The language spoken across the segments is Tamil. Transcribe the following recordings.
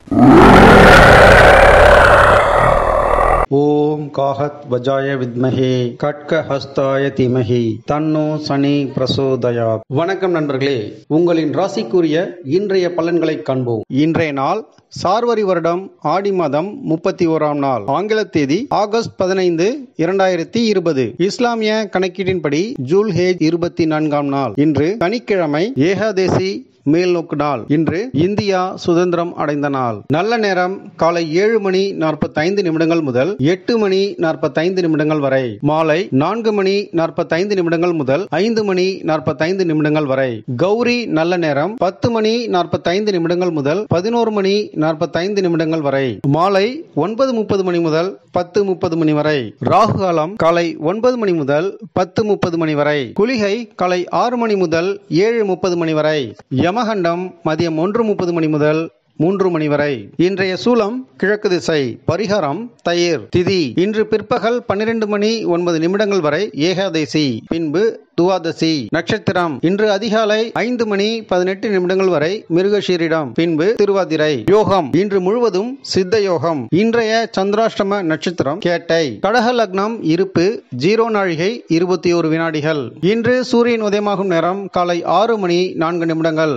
ஓம் காஹத் வஜாய வித்மஹே கட்க ஹஸ்தாய தீமஹி தன்னோ சனி பிரசோதயாத் வணக்கம் நண்பர்களே உங்களின் ராசிக்குரிய இன்றைய பலன்களை காண்போம் இன்றைய நாள் சார்வரி வருடம் ஆடி மாதம் முப்பத்தி ஓராம் நாள் ஆங்கில தேதி ஆகஸ்ட் பதினைந்து இரண்டாயிரத்தி இருபது இஸ்லாமிய கணக்கீட்டின்படி ஜூல் ஹேஜ் இருபத்தி நான்காம் நாள் இன்று சனிக்கிழமை ஏகாதேசி மேல்நோக்கு நாள் இன்று இந்தியா சுதந்திரம் அடைந்த நாள் நல்ல நேரம் காலை ஏழு மணி நாற்பத்தைந்து நிமிடங்கள் முதல் எட்டு மணி நாற்பத்தைந்து நிமிடங்கள் வரை மாலை நான்கு மணி நாற்பத்தைந்து நிமிடங்கள் முதல் ஐந்து மணி நாற்பத்தைந்து நிமிடங்கள் வரை கௌரி நல்ல நேரம் பத்து மணி நாற்பத்தைந்து நிமிடங்கள் முதல் பதினோரு மணி நாற்பத்தைந்து நிமிடங்கள் வரை மாலை ஒன்பது முப்பது மணி முதல் பத்து முப்பது மணி வரை ராகு காலம் காலை ஒன்பது மணி முதல் பத்து முப்பது மணி வரை குளிகை காலை ஆறு மணி முதல் ஏழு முப்பது மணி வரை யமகண்டம் மதியம் ஒன்று முப்பது மணி முதல் மூன்று மணி வரை இன்றைய சூலம் கிழக்கு திசை பரிகாரம் தயிர் திதி இன்று பிற்பகல் பன்னிரண்டு மணி ஒன்பது நிமிடங்கள் வரை ஏகாதேசி பின்பு துவாதசி நட்சத்திரம் இன்று அதிகாலை ஐந்து மணி பதினெட்டு நிமிடங்கள் வரை மிருகஷீரிடம் பின்பு திருவாதிரை யோகம் இன்று முழுவதும் சித்த யோகம் இன்றைய சந்திராஷ்டம நட்சத்திரம் கேட்டை கடக லக்னம் இருப்பு ஜீரோ நாழிகை இருபத்தி ஒரு வினாடிகள் இன்று சூரியன் உதயமாகும் நேரம் காலை ஆறு மணி நான்கு நிமிடங்கள்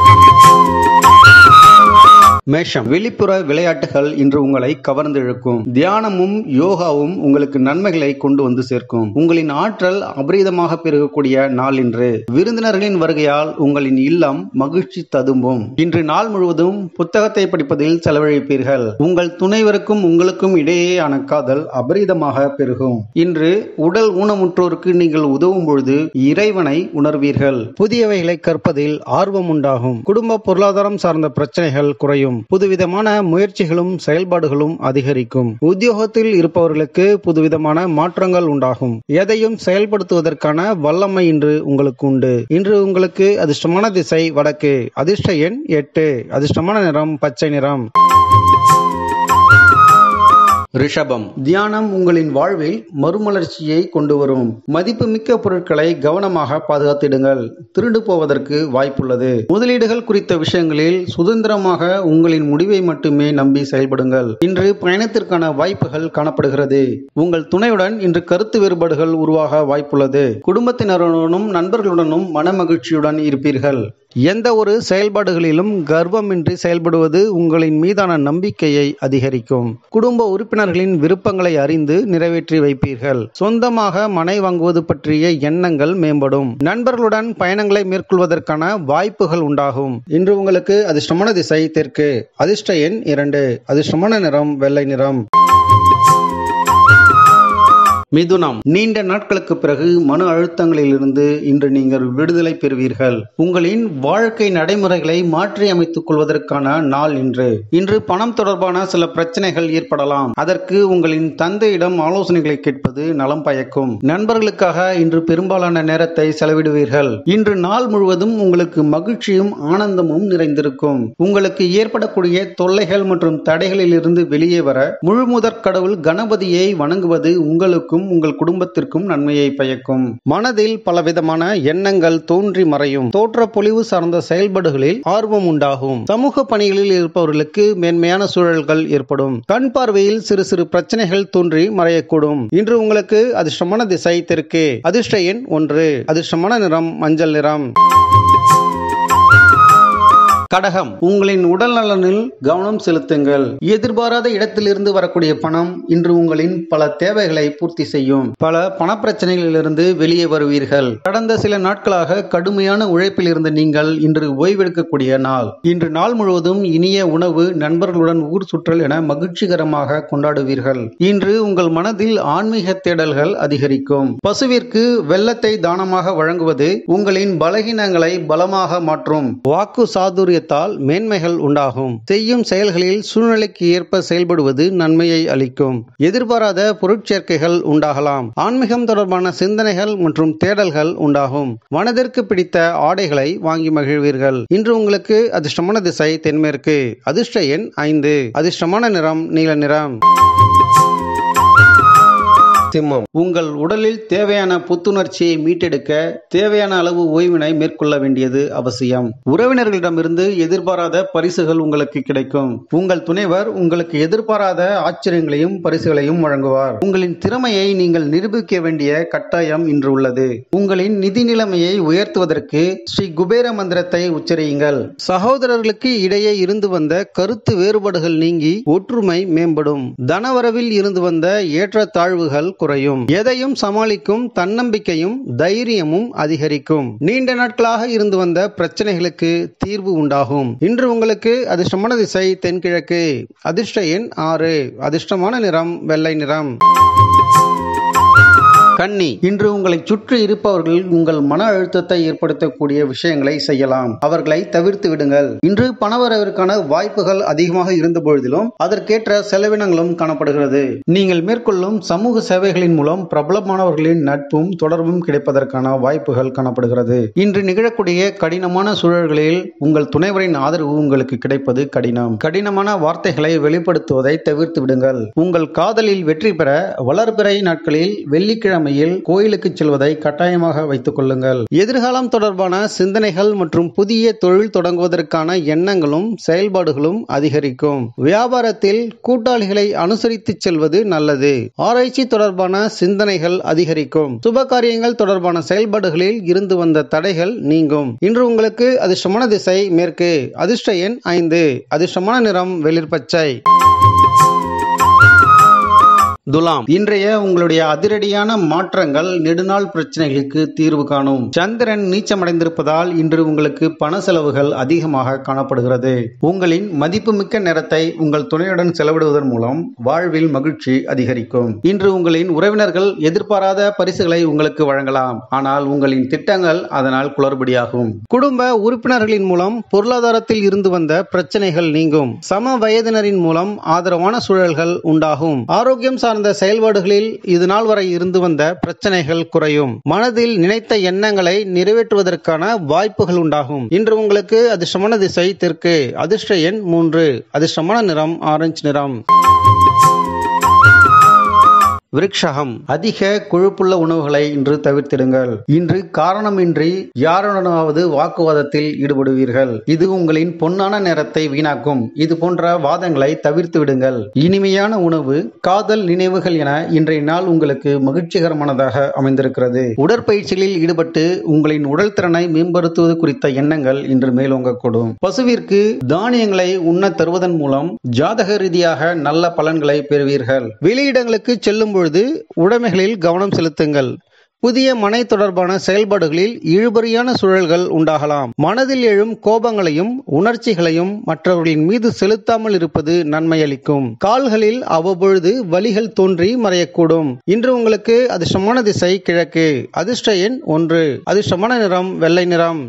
மேஷம் வெளிப்புற விளையாட்டுகள் இன்று உங்களை கவர்ந்து இழுக்கும் தியானமும் யோகாவும் உங்களுக்கு நன்மைகளை கொண்டு வந்து சேர்க்கும் உங்களின் ஆற்றல் அபரீதமாக பெருகக்கூடிய நாள் இன்று விருந்தினர்களின் வருகையால் உங்களின் இல்லம் மகிழ்ச்சி ததும்பும் இன்று நாள் முழுவதும் புத்தகத்தை படிப்பதில் செலவழிப்பீர்கள் உங்கள் துணைவருக்கும் உங்களுக்கும் இடையேயான காதல் அபரீதமாக பெருகும் இன்று உடல் ஊனமுற்றோருக்கு நீங்கள் உதவும் பொழுது இறைவனை உணர்வீர்கள் புதியவைகளை கற்பதில் ஆர்வம் உண்டாகும் குடும்ப பொருளாதாரம் சார்ந்த பிரச்சனைகள் குறையும் புதுவிதமான முயற்சிகளும் செயல்பாடுகளும் அதிகரிக்கும் உத்தியோகத்தில் இருப்பவர்களுக்கு புதுவிதமான மாற்றங்கள் உண்டாகும் எதையும் செயல்படுத்துவதற்கான வல்லமை இன்று உங்களுக்கு உண்டு இன்று உங்களுக்கு அதிர்ஷ்டமான திசை வடக்கு அதிர்ஷ்ட எண் எட்டு அதிர்ஷ்டமான நிறம் பச்சை நிறம் ரிஷபம் தியானம் உங்களின் வாழ்வில் மறுமலர்ச்சியை கொண்டு வரும் மதிப்புமிக்க பொருட்களை கவனமாக பாதுகாத்திடுங்கள் திருடு போவதற்கு வாய்ப்புள்ளது முதலீடுகள் குறித்த விஷயங்களில் சுதந்திரமாக உங்களின் முடிவை மட்டுமே நம்பி செயல்படுங்கள் இன்று பயணத்திற்கான வாய்ப்புகள் காணப்படுகிறது உங்கள் துணையுடன் இன்று கருத்து வேறுபாடுகள் உருவாக வாய்ப்புள்ளது குடும்பத்தினருடனும் நண்பர்களுடனும் மனமகிழ்ச்சியுடன் இருப்பீர்கள் எந்த ஒரு செயல்பாடுகளிலும் கர்வமின்றி செயல்படுவது உங்களின் மீதான நம்பிக்கையை அதிகரிக்கும் குடும்ப உறுப்பினர்களின் விருப்பங்களை அறிந்து நிறைவேற்றி வைப்பீர்கள் சொந்தமாக மனை வாங்குவது பற்றிய எண்ணங்கள் மேம்படும் நண்பர்களுடன் பயணங்களை மேற்கொள்வதற்கான வாய்ப்புகள் உண்டாகும் இன்று உங்களுக்கு அதிர்ஷ்டமான திசை தெற்கு அதிர்ஷ்ட எண் இரண்டு அதிர்ஷ்டமான நிறம் வெள்ளை நிறம் மிதுனம் நீண்ட நாட்களுக்கு பிறகு மன அழுத்தங்களிலிருந்து இன்று நீங்கள் விடுதலை பெறுவீர்கள் உங்களின் வாழ்க்கை நடைமுறைகளை மாற்றி அமைத்துக் கொள்வதற்கான நாள் இன்று இன்று பணம் தொடர்பான சில பிரச்சனைகள் ஏற்படலாம் அதற்கு உங்களின் தந்தையிடம் ஆலோசனைகளை கேட்பது நலம் பயக்கும் நண்பர்களுக்காக இன்று பெரும்பாலான நேரத்தை செலவிடுவீர்கள் இன்று நாள் முழுவதும் உங்களுக்கு மகிழ்ச்சியும் ஆனந்தமும் நிறைந்திருக்கும் உங்களுக்கு ஏற்படக்கூடிய தொல்லைகள் மற்றும் தடைகளில் இருந்து வெளியே வர முழுமுதற் கடவுள் கணபதியை வணங்குவது உங்களுக்கும் உங்களுக்கும் உங்கள் குடும்பத்திற்கும் நன்மையை பயக்கும் மனதில் பலவிதமான எண்ணங்கள் தோன்றி மறையும் தோற்ற பொலிவு சார்ந்த செயல்பாடுகளில் ஆர்வம் உண்டாகும் சமூக பணிகளில் இருப்பவர்களுக்கு மேன்மையான சூழல்கள் ஏற்படும் கண் பார்வையில் சிறு சிறு பிரச்சனைகள் தோன்றி மறையக்கூடும் இன்று உங்களுக்கு அதிர்ஷ்டமான திசை தெற்கு அதிர்ஷ்ட எண் ஒன்று அதிர்ஷ்டமான நிறம் மஞ்சள் நிறம் கடகம் உங்களின் உடல் நலனில் கவனம் செலுத்துங்கள் எதிர்பாராத இடத்திலிருந்து வரக்கூடிய பணம் இன்று உங்களின் பல தேவைகளை பூர்த்தி செய்யும் பல பணப்பிரச்சனைகளிலிருந்து வெளியே வருவீர்கள் கடந்த சில நாட்களாக கடுமையான உழைப்பில் இருந்த நீங்கள் இன்று ஓய்வெடுக்கக்கூடிய நாள் இன்று நாள் முழுவதும் இனிய உணவு நண்பர்களுடன் ஊர் சுற்றல் என மகிழ்ச்சிகரமாக கொண்டாடுவீர்கள் இன்று உங்கள் மனதில் ஆன்மீக தேடல்கள் அதிகரிக்கும் பசுவிற்கு வெள்ளத்தை தானமாக வழங்குவது உங்களின் பலகீனங்களை பலமாக மாற்றும் வாக்கு சாதுரியத்தால் மேன்மைகள் உண்டாகும் செய்யும் செயல்களில் சூழ்நிலைக்கு ஏற்ப செயல்படுவது நன்மையை அளிக்கும் எதிர்பாராத பொருட்சேர்க்கைகள் உண்டாகலாம் ஆன்மீகம் தொடர்பான சிந்தனைகள் மற்றும் தேடல்கள் உண்டாகும் மனதிற்கு பிடித்த ஆடைகளை வாங்கி மகிழ்வீர்கள் இன்று உங்களுக்கு அதிர்ஷ்டமான திசை தென்மேற்கு அதிர்ஷ்ட எண் ஐந்து அதிர்ஷ்டமான நிறம் நீல நிறம் சிம்மம் உங்கள் உடலில் தேவையான புத்துணர்ச்சியை மீட்டெடுக்க தேவையான அளவு ஓய்வினை மேற்கொள்ள வேண்டியது அவசியம் உறவினர்களிடமிருந்து எதிர்பாராத பரிசுகள் உங்களுக்கு கிடைக்கும் உங்கள் துணைவர் உங்களுக்கு எதிர்பாராத ஆச்சரியங்களையும் பரிசுகளையும் வழங்குவார் உங்களின் திறமையை நீங்கள் நிரூபிக்க வேண்டிய கட்டாயம் இன்று உள்ளது உங்களின் நிதி நிலைமையை உயர்த்துவதற்கு ஸ்ரீ குபேர மந்திரத்தை உச்சரியுங்கள் சகோதரர்களுக்கு இடையே இருந்து வந்த கருத்து வேறுபாடுகள் நீங்கி ஒற்றுமை மேம்படும் தனவரவில் இருந்து வந்த ஏற்றத்தாழ்வுகள் குறையும் எதையும் சமாளிக்கும் தன்னம்பிக்கையும் தைரியமும் அதிகரிக்கும் நீண்ட நாட்களாக இருந்து வந்த பிரச்சனைகளுக்கு தீர்வு உண்டாகும் இன்று உங்களுக்கு அதிர்ஷ்டமான திசை தென்கிழக்கு அதிர்ஷ்ட எண் ஆறு அதிர்ஷ்டமான நிறம் வெள்ளை நிறம் கன்னி இன்று உங்களை சுற்றி இருப்பவர்கள் உங்கள் மன அழுத்தத்தை ஏற்படுத்தக்கூடிய விஷயங்களை செய்யலாம் அவர்களை தவிர்த்து விடுங்கள் இன்று பணவரவிற்கான வாய்ப்புகள் அதிகமாக இருந்த பொழுதிலும் அதற்கேற்ற செலவினங்களும் காணப்படுகிறது நீங்கள் மேற்கொள்ளும் சமூக சேவைகளின் மூலம் பிரபலமானவர்களின் நட்பும் தொடர்பும் கிடைப்பதற்கான வாய்ப்புகள் காணப்படுகிறது இன்று நிகழக்கூடிய கடினமான சூழல்களில் உங்கள் துணைவரின் ஆதரவு உங்களுக்கு கிடைப்பது கடினம் கடினமான வார்த்தைகளை வெளிப்படுத்துவதை தவிர்த்து விடுங்கள் உங்கள் காதலில் வெற்றி பெற வளர்பிறை நாட்களில் வெள்ளிக்கிழமை கிழமையில் கோயிலுக்கு செல்வதை கட்டாயமாக வைத்துக் கொள்ளுங்கள் எதிர்காலம் தொடர்பான சிந்தனைகள் மற்றும் புதிய தொழில் தொடங்குவதற்கான எண்ணங்களும் செயல்பாடுகளும் அதிகரிக்கும் வியாபாரத்தில் கூட்டாளிகளை அனுசரித்து செல்வது நல்லது ஆராய்ச்சி தொடர்பான சிந்தனைகள் அதிகரிக்கும் சுப காரியங்கள் தொடர்பான செயல்பாடுகளில் இருந்து வந்த தடைகள் நீங்கும் இன்று உங்களுக்கு அதிர்ஷ்டமான திசை மேற்கு அதிர்ஷ்ட எண் ஐந்து அதிர்ஷ்டமான நிறம் வெளிர் பச்சை துலாம் இன்றைய உங்களுடைய அதிரடியான மாற்றங்கள் நெடுநாள் பிரச்சனைகளுக்கு தீர்வு காணும் சந்திரன் நீச்சமடைந்திருப்பதால் இன்று உங்களுக்கு பண செலவுகள் அதிகமாக காணப்படுகிறது உங்களின் மதிப்புமிக்க நேரத்தை உங்கள் துணையுடன் செலவிடுவதன் மூலம் வாழ்வில் மகிழ்ச்சி அதிகரிக்கும் இன்று உங்களின் உறவினர்கள் எதிர்பாராத பரிசுகளை உங்களுக்கு வழங்கலாம் ஆனால் உங்களின் திட்டங்கள் அதனால் குளறுபடியாகும் குடும்ப உறுப்பினர்களின் மூலம் பொருளாதாரத்தில் இருந்து வந்த பிரச்சனைகள் நீங்கும் சம வயதினரின் மூலம் ஆதரவான சூழல்கள் உண்டாகும் ஆரோக்கியம் சார்ந்த செயல்பாடுகளில் இது நாள் வரை இருந்து வந்த பிரச்சனைகள் குறையும் மனதில் நினைத்த எண்ணங்களை நிறைவேற்றுவதற்கான வாய்ப்புகள் உண்டாகும் இன்று உங்களுக்கு அதிர்ஷ்டமான திசை தெற்கு அதிர்ஷ்ட எண் மூன்று அதிர்ஷ்டமான நிறம் ஆரஞ்சு நிறம் விருட்சகம் அதிக கொழுப்புள்ள உணவுகளை இன்று தவிர்த்திடுங்கள் இன்று காரணமின்றி யாருடனாவது வாக்குவாதத்தில் ஈடுபடுவீர்கள் இது உங்களின் பொன்னான நேரத்தை வீணாக்கும் இது போன்ற வாதங்களை தவிர்த்து விடுங்கள் இனிமையான உணவு காதல் நினைவுகள் என இன்றைய நாள் உங்களுக்கு மகிழ்ச்சிகரமானதாக அமைந்திருக்கிறது உடற்பயிற்சிகளில் ஈடுபட்டு உங்களின் உடல் திறனை மேம்படுத்துவது குறித்த எண்ணங்கள் இன்று மேலோங்கக்கூடும் பசுவிற்கு தானியங்களை உண்ண தருவதன் மூலம் ஜாதக ரீதியாக நல்ல பலன்களை பெறுவீர்கள் வெளியிடங்களுக்கு செல்லும் பொழுது உடைமைகளில் கவனம் செலுத்துங்கள் புதிய மனை தொடர்பான செயல்பாடுகளில் இழுபறியான சூழல்கள் உண்டாகலாம் மனதில் எழும் கோபங்களையும் உணர்ச்சிகளையும் மற்றவர்களின் மீது செலுத்தாமல் இருப்பது நன்மை அளிக்கும் கால்களில் அவ்வப்பொழுது வலிகள் தோன்றி மறையக்கூடும் இன்று உங்களுக்கு அதிர்ஷ்டமான திசை கிழக்கு அதிர்ஷ்ட எண் ஒன்று அதிர்ஷ்டமான நிறம் வெள்ளை நிறம்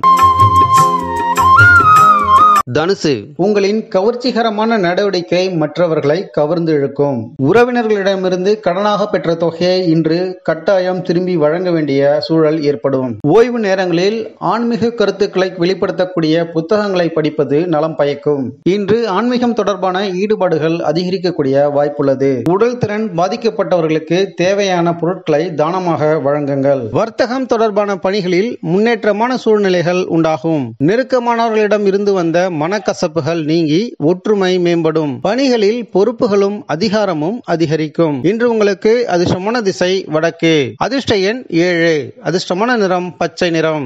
தனுசு உங்களின் கவர்ச்சிகரமான நடவடிக்கை மற்றவர்களை கவர்ந்து இழுக்கும் உறவினர்களிடமிருந்து கடனாக பெற்ற தொகையை இன்று கட்டாயம் திரும்பி வழங்க வேண்டிய சூழல் ஏற்படும் ஓய்வு நேரங்களில் ஆன்மீக கருத்துக்களை வெளிப்படுத்தக்கூடிய புத்தகங்களை படிப்பது நலம் பயக்கும் இன்று ஆன்மீகம் தொடர்பான ஈடுபாடுகள் அதிகரிக்கக்கூடிய வாய்ப்புள்ளது உடல் திறன் பாதிக்கப்பட்டவர்களுக்கு தேவையான பொருட்களை தானமாக வழங்குங்கள் வர்த்தகம் தொடர்பான பணிகளில் முன்னேற்றமான சூழ்நிலைகள் உண்டாகும் நெருக்கமானவர்களிடம் இருந்து வந்த மனக்கசப்புகள் நீங்கி ஒற்றுமை மேம்படும் பணிகளில் பொறுப்புகளும் அதிகாரமும் அதிகரிக்கும் இன்று உங்களுக்கு அதிர்ஷ்டமான திசை வடக்கு அதிர்ஷ்ட எண் ஏழு அதிர்ஷ்டமான நிறம் பச்சை நிறம்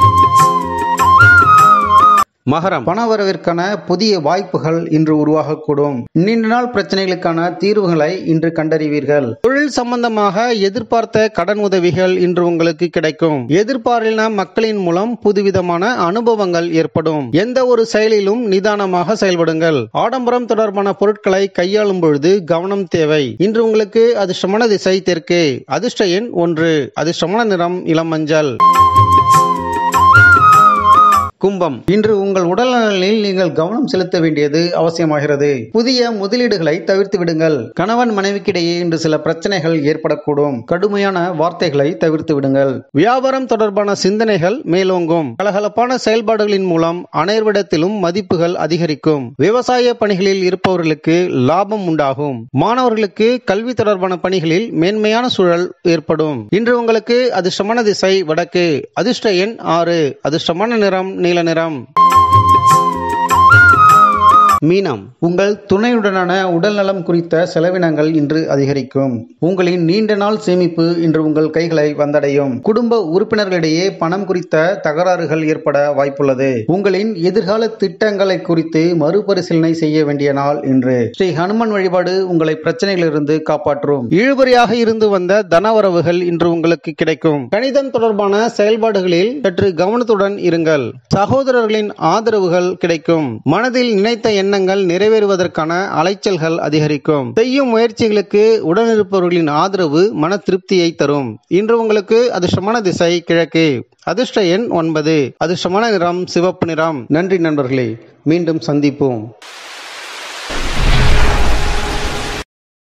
மகரம் பணவரவிற்கான புதிய வாய்ப்புகள் இன்று உருவாகக்கூடும் நீண்ட நாள் பிரச்சனைகளுக்கான தீர்வுகளை இன்று கண்டறிவீர்கள் தொழில் சம்பந்தமாக எதிர்பார்த்த கடன் உதவிகள் இன்று உங்களுக்கு கிடைக்கும் எதிர்பாரின மக்களின் மூலம் புதுவிதமான அனுபவங்கள் ஏற்படும் எந்த ஒரு செயலிலும் நிதானமாக செயல்படுங்கள் ஆடம்பரம் தொடர்பான பொருட்களை கையாளும் பொழுது கவனம் தேவை இன்று உங்களுக்கு அதிர்ஷ்டமான திசை தெற்கு அதிர்ஷ்ட எண் ஒன்று அதிர்ஷ்டமான நிறம் இளம் மஞ்சள் கும்பம் இன்று உங்கள் உடல்நலனில் நீங்கள் கவனம் செலுத்த வேண்டியது அவசியமாகிறது புதிய முதலீடுகளை தவிர்த்து விடுங்கள் கணவன் மனைவிக்கிடையே இன்று சில பிரச்சனைகள் ஏற்படக்கூடும் கடுமையான வார்த்தைகளை தவிர்த்து விடுங்கள் வியாபாரம் தொடர்பான சிந்தனைகள் மேலோங்கும் கலகலப்பான செயல்பாடுகளின் மூலம் அனைவரிடத்திலும் மதிப்புகள் அதிகரிக்கும் விவசாய பணிகளில் இருப்பவர்களுக்கு லாபம் உண்டாகும் மாணவர்களுக்கு கல்வி தொடர்பான பணிகளில் மேன்மையான சூழல் ஏற்படும் இன்று உங்களுக்கு அதிர்ஷ்டமான திசை வடக்கு அதிர்ஷ்ட எண் ஆறு அதிர்ஷ்டமான நிறம் நீல நிறம் மீனம் உங்கள் துணையுடனான உடல்நலம் குறித்த செலவினங்கள் இன்று அதிகரிக்கும் உங்களின் நீண்ட நாள் சேமிப்பு இன்று உங்கள் கைகளை வந்தடையும் குடும்ப உறுப்பினர்களிடையே பணம் குறித்த தகராறுகள் ஏற்பட வாய்ப்புள்ளது உங்களின் எதிர்கால திட்டங்களை குறித்து மறுபரிசீலனை செய்ய வேண்டிய நாள் இன்று ஸ்ரீ ஹனுமன் வழிபாடு உங்களை பிரச்சனைகளிலிருந்து காப்பாற்றும் இழுபறியாக இருந்து வந்த தனவரவுகள் இன்று உங்களுக்கு கிடைக்கும் கணிதம் தொடர்பான செயல்பாடுகளில் சற்று கவனத்துடன் இருங்கள் சகோதரர்களின் ஆதரவுகள் கிடைக்கும் மனதில் நினைத்த எண்ணங்கள் நிறைவேறுவதற்கான அலைச்சல்கள் அதிகரிக்கும் செய்யும் முயற்சிகளுக்கு உடனிருப்பவர்களின் ஆதரவு மன திருப்தியை தரும் இன்று உங்களுக்கு அதிர்ஷ்டமான திசை கிழக்கு அதிர்ஷ்ட எண் ஒன்பது அதிர்ஷ்டமான நிறம் சிவப்பு நிறம் நன்றி நண்பர்களே மீண்டும் சந்திப்போம்